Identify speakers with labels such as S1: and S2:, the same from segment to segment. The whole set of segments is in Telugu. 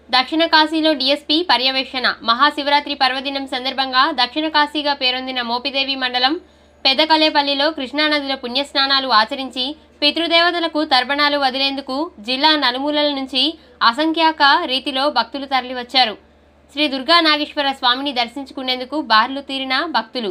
S1: దక్షిణ కాశీలో డీఎస్పీ పర్యవేక్షణ మహాశివరాత్రి పర్వదినం సందర్భంగా దక్షిణ కాశీగా పేరొందిన మోపిదేవి మండలం పెద్దకలేపల్లిలో కృష్ణానదిలో పుణ్యస్నానాలు ఆచరించి పితృదేవతలకు తర్పణాలు వదిలేందుకు జిల్లా నలుమూలల నుంచి అసంఖ్యాక రీతిలో భక్తులు తరలివచ్చారు శ్రీ దుర్గా నాగేశ్వర స్వామిని దర్శించుకునేందుకు బార్లు తీరిన భక్తులు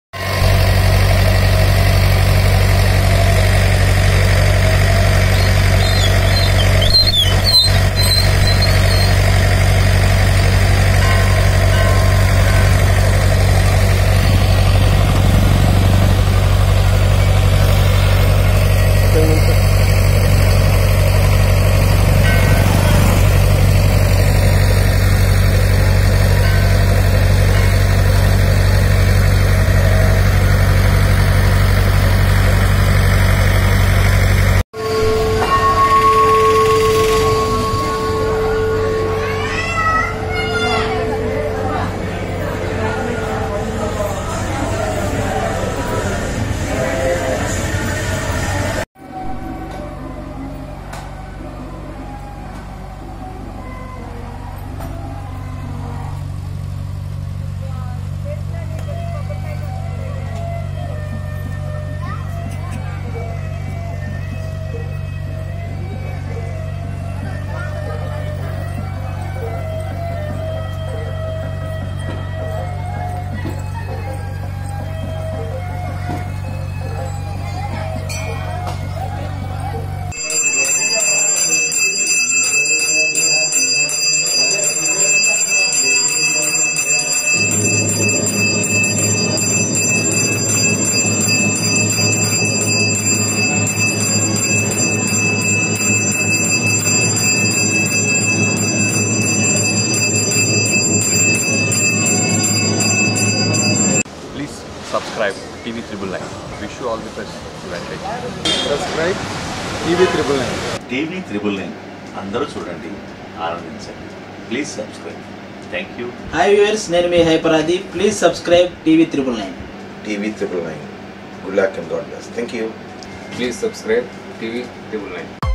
S2: Please subscribe TV Triple Nine. Wish you all the best. Advantage.
S3: Subscribe TV triple nine
S4: TV triple nine అందరూ చూడండి ఆనందించండి please subscribe thank you
S5: hi viewers నేను మీ హైపరాది please subscribe TV triple nine
S6: TV triple nine. Good luck and God bless. Thank you.
S3: Please subscribe TV triple nine